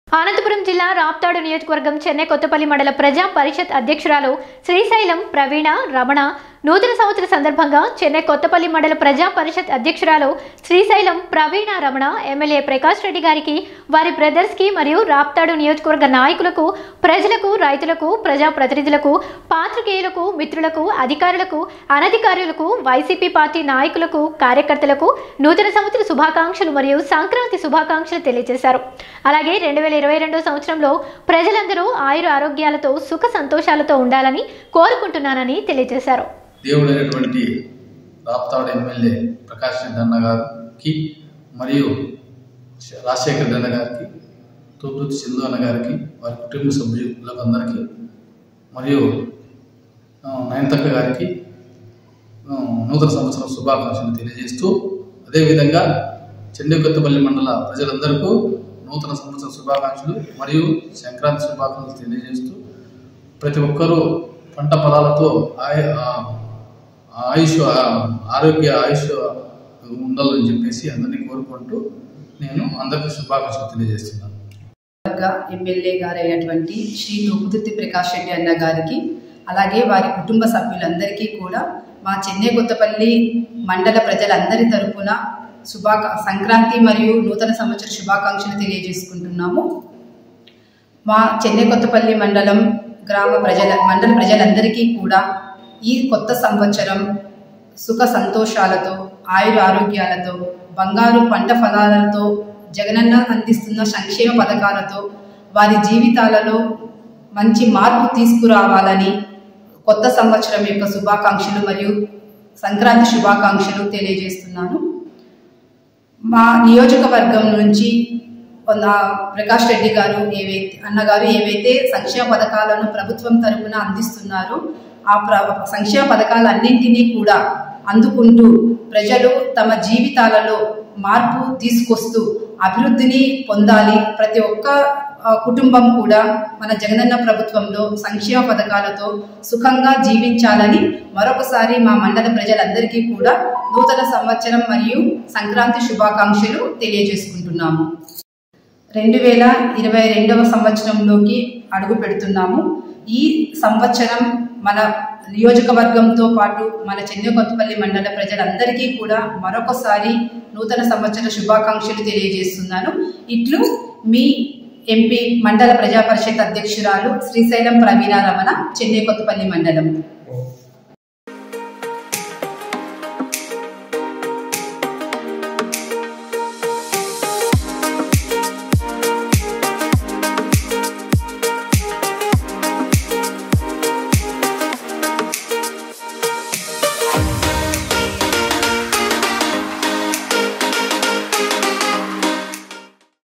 అనంతపురం జిల్లా రాప్తాడు నియోజకవర్గం చెన్నై కొత్తపల్లి మండల ప్రజా పరిషత్ అధ్యక్షురాలు శ్రీశైలం ప్రవీణ రమణ నూతన సంవత్సర సందర్భంగా చెన్నై కొత్తపల్లి మండల ప్రజా పరిషత్ అధ్యక్షురాలు శ్రీశైలం ప్రవీణ రమణ ఎమ్మెల్యే ప్రకాష్ రెడ్డి గారికి వారి బ్రదర్స్ కి మరియు రాప్తాడు నియోజకవర్గ నాయకులకు ప్రజలకు రైతులకు ప్రజా ప్రతినిధులకు పాత్రికేయులకు మిత్రులకు అధికారులకు అనధికారులకు వైసీపీ పార్టీ నాయకులకు కార్యకర్తలకు నూతన సంవత్సర శుభాకాంక్షలు మరియు సంక్రాంతి శుభాకాంక్షలు తెలియజేశారు అలాగే రెండు వేల ఇరవై రెండో సంవత్సరంలో ప్రజలందరూ ఆయుర ఆరోగ్యాలతో సుఖ సంతోషాలతో ఉండాలని కోరుకుంటున్నానని తెలియజేశారు దేవుడైనటువంటి రాప్తాడు ఎమ్మెల్యే ప్రకాష్ రెడ్డి అన్న గారికి మరియు రాజశేఖర రెడ్డి అన్న గారికి తూపుతి సింధు అన్న గారికి వారి కుటుంబ సభ్యులకు అందరికీ మరియు ఆ, నయనతక్క గారికి ఆ, నూతన సంవత్సరం శుభాకాంక్షలు తెలియజేస్తూ అదేవిధంగా చెన్నై కొత్తపల్లి మండల ప్రజలందరికీ నూతన సంవత్సర శుభాకాంక్షలు మరియు సంక్రాంతి శుభాకాంక్షలు తెలియజేస్తూ ప్రతి ఒక్కరూ పంట పొలాలతో ఆయ ఆ- ఆయుష్ ఆ- ఆరోగ్య ఆయుష్ ఉండాలని చెప్పేసి అందరినీ కోరుకుంటూ నేను అందరికీ శుభాకాంక్షలు తెలియజేస్తున్నాను వర్గ ఎమ్మెల్యే గారైనటువంటి శ్రీ తూపుతుర్తి ప్రకాష్ రెడ్డి అన్న గారికి అలాగే వారి కుటుంబ సభ్యులందరికీ కూడా మా చెన్నై కొత్తపల్లి మండల ప్రజలందరి తరపున శుభాకా సంక్రాంతి మరియు నూతన సంవత్సర శుభాకాంక్షలు తెలియజేసుకుంటున్నాము మా చెన్నై కొత్తపల్లి మండలం గ్రామ ప్రజల మండల ప్రజలందరికీ కూడా ఈ కొత్త సంవత్సరం సుఖ సంతోషాలతో ఆయుర ఆరోగ్యాలతో బంగారు పంట ఫలాలతో జగనన్న అందిస్తున్న సంక్షేమ పథకాలతో వారి జీవితాలలో మంచి మార్పు తీసుకురావాలని కొత్త సంవత్సరం యొక్క శుభాకాంక్షలు మరియు సంక్రాంతి శుభాకాంక్షలు తెలియజేస్తున్నాను మా నియోజకవర్గం నుంచి కొంత ప్రకాష్ రెడ్డి గారు ఏవైతే అన్నగారు ఏవైతే సంక్షేమ పథకాలను ప్రభుత్వం తరపున అందిస్తున్నారో ఆ ప్ర సంక్షేమ పథకాలన్నింటినీ కూడా అందుకుంటూ ప్రజలు తమ జీవితాలలో మార్పు తీసుకొస్తూ అభివృద్ధిని పొందాలి ప్రతి ఒక్క ఆ, కుటుంబం కూడా మన జగనన్న ప్రభుత్వంలో సంక్షేమ పథకాలతో సుఖంగా జీవించాలని మరొకసారి మా మండల ప్రజలందరికీ కూడా నూతన సంవత్సరం మరియు సంక్రాంతి శుభాకాంక్షలు తెలియజేసుకుంటున్నాము రెండు వేల ఇరవై రెండవ సంవత్సరంలోకి అడుగు పెడుతున్నాము ఈ సంవత్సరం మన నియోజకవర్గంతో పాటు మన చెన్నై కొత్తపల్లి మండల ప్రజలందరికీ కూడా మరొకసారి నూతన సంవత్సర శుభాకాంక్షలు తెలియజేస్తున్నాను ఇట్లు మీ ఎంపీ మండల ప్రజా పరిషత్ అధ్యక్షురాలు శ్రీశైలం ప్రవీణ రమణ చెన్నై కొత్తపల్లి మండలం